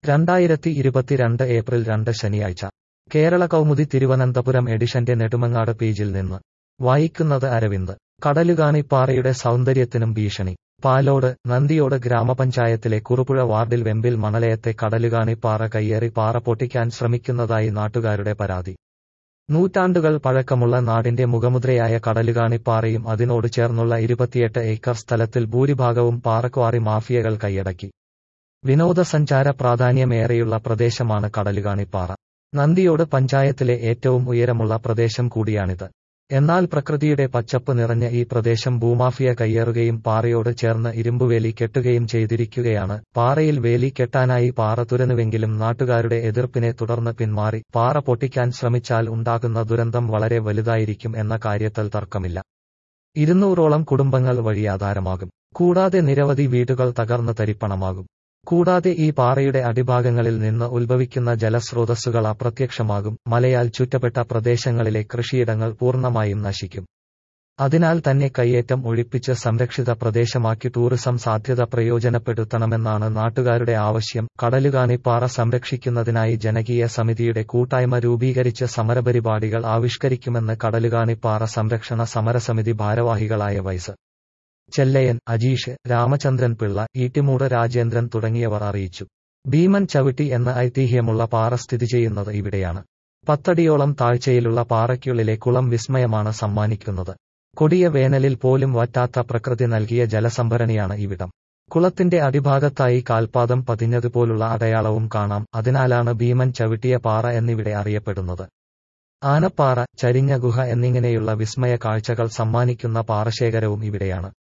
രണ്ടായിരത്തി ഇരുപത്തിരണ്ട് ഏപ്രിൽ രണ്ട് ശനിയാഴ്ച കേരള കൗമുദി തിരുവനന്തപുരം എഡിഷന്റെ നെടുമങ്ങാട് പേജിൽ നിന്ന് വായിക്കുന്നത് അരവിന്ദ് കടലുകാണിപ്പാറയുടെ സൗന്ദര്യത്തിനും ഭീഷണി പാലോട് നന്ദിയോട് ഗ്രാമപഞ്ചായത്തിലെ കുറുപുഴ വാർഡിൽ വെമ്പിൽ മണലയത്തെ കടലുകാണിപ്പാറ കയ്യേറി പാറ പൊട്ടിക്കാൻ ശ്രമിക്കുന്നതായി നാട്ടുകാരുടെ പരാതി നൂറ്റാണ്ടുകൾ പഴക്കമുള്ള നാടിന്റെ മുഖമുദ്രയായ കടലുകാണിപ്പാറയും അതിനോട് ചേർന്നുള്ള ഇരുപത്തിയെട്ട് ഏക്കർ സ്ഥലത്തിൽ ഭൂരിഭാഗവും പാറക്വാറി മാഫിയകൾ കൈയടക്കി വിനോദസഞ്ചാര പ്രാധാന്യമേറെയുള്ള പ്രദേശമാണ് കടലുകാണിപ്പാറ നന്ദിയോട് പഞ്ചായത്തിലെ ഏറ്റവും ഉയരമുള്ള പ്രദേശം കൂടിയാണിത് എന്നാൽ പ്രകൃതിയുടെ പച്ചപ്പ് നിറഞ്ഞ ഈ പ്രദേശം ഭൂമാഫിയ കയ്യേറുകയും പാറയോട് ചേർന്ന് ഇരുമ്പുവേലി കെട്ടുകയും ചെയ്തിരിക്കുകയാണ് പാറയിൽ വേലി കെട്ടാനായി പാറ തുരന്നുവെങ്കിലും നാട്ടുകാരുടെ എതിർപ്പിനെ തുടർന്ന് പിന്മാറി പാറ പൊട്ടിക്കാൻ ശ്രമിച്ചാൽ ഉണ്ടാകുന്ന ദുരന്തം വളരെ വലുതായിരിക്കും എന്ന കാര്യത്തിൽ തർക്കമില്ല ഇരുന്നൂറോളം കുടുംബങ്ങൾ വഴിയാധാരമാകും കൂടാതെ നിരവധി വീടുകൾ തകർന്ന് തരിപ്പണമാകും കൂടാതെ ഈ പാറയുടെ അടിഭാഗങ്ങളിൽ നിന്ന് ഉത്ഭവിക്കുന്ന ജലസ്രോതസ്സുകൾ അപ്രത്യക്ഷമാകും മലയാൽ ചുറ്റപ്പെട്ട പ്രദേശങ്ങളിലെ കൃഷിയിടങ്ങൾ പൂർണ്ണമായും നശിക്കും അതിനാൽ തന്നെ കയ്യേറ്റം ഒഴിപ്പിച്ച് സംരക്ഷിത പ്രദേശമാക്കി ടൂറിസം സാധ്യത പ്രയോജനപ്പെടുത്തണമെന്നാണ് നാട്ടുകാരുടെ ആവശ്യം കടലുകാണിപ്പാറ സംരക്ഷിക്കുന്നതിനായി ജനകീയ സമിതിയുടെ കൂട്ടായ്മ രൂപീകരിച്ച് സമരപരിപാടികൾ ആവിഷ്കരിക്കുമെന്ന് കടലുകാണിപ്പാറ സംരക്ഷണ സമരസമിതി ഭാരവാഹികളായ വൈസ് ചെല്ലയൻ അജീഷ് രാമചന്ദ്രൻ പിള്ള ഈട്ടിമൂട് രാജേന്ദ്രൻ തുടങ്ങിയവർ അറിയിച്ചു ഭീമൻ ചവിട്ടി എന്ന ഐതിഹ്യമുള്ള പാറ സ്ഥിതി ചെയ്യുന്നത് ഇവിടെയാണ് പത്തടിയോളം താഴ്ചയിലുള്ള പാറയ്ക്കുള്ളിലെ കുളം വിസ്മയമാണ് സമ്മാനിക്കുന്നത് കൊടിയ വേനലിൽ പോലും വറ്റാത്ത പ്രകൃതി നൽകിയ ജലസംഭരണിയാണ് ഇവിടം കുളത്തിന്റെ അടിഭാഗത്തായി കാൽപാദം പതിഞ്ഞതുപോലുള്ള അടയാളവും കാണാം അതിനാലാണ് ഭീമൻ ചവിട്ടിയ പാറ എന്നിവിടെ അറിയപ്പെടുന്നത് ആനപ്പാറ ചരിഞ്ഞ ഗുഹ എന്നിങ്ങനെയുള്ള വിസ്മയ കാഴ്ചകൾ സമ്മാനിക്കുന്ന പാറശേഖരവും ഇവിടെയാണ്